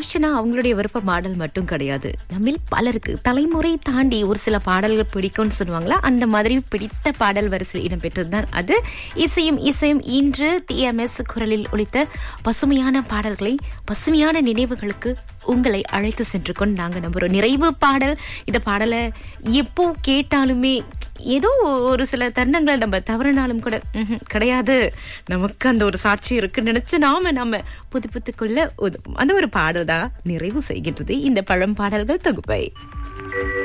ரோஷனா அவங்களுடைய விருப்ப பாடல் மட்டும் கிடையாது நம்மில் பலருக்கு தலைமுறை தாண்டி ஒரு சில பாடல்கள் பிடிக்கும்னு சொல்லுவாங்களா அந்த மாதிரி பிடித்த பாடல் வரிசையில் இடம்பெற்றது தான் அது இசையும் இசையும் இன்று டிஎம்எஸ் குரலில் ஒலித்த பசுமையான பாடல்களை பசுமையான நினைவுகளுக்கு உங்களை அழைத்து சென்று கொண்டு நாங்க நம்புறோம் நிறைவு பாடல் இந்த பாடலை எப்போ கேட்டாலுமே ஏதோ ஒரு சில தருணங்களை நம்ம தவறினாலும் கூட ம்ஹும், கிடையாது நமக்கு அந்த ஒரு சாட்சி இருக்குன்னு நினைச்சு நாம நம்ம புதுப்பித்துக் கொள்ள உதவும் அந்த ஒரு பாடல் தான் நிறைவு செய்கின்றது இந்த பழம் பாடல்கள் தொகுப்பை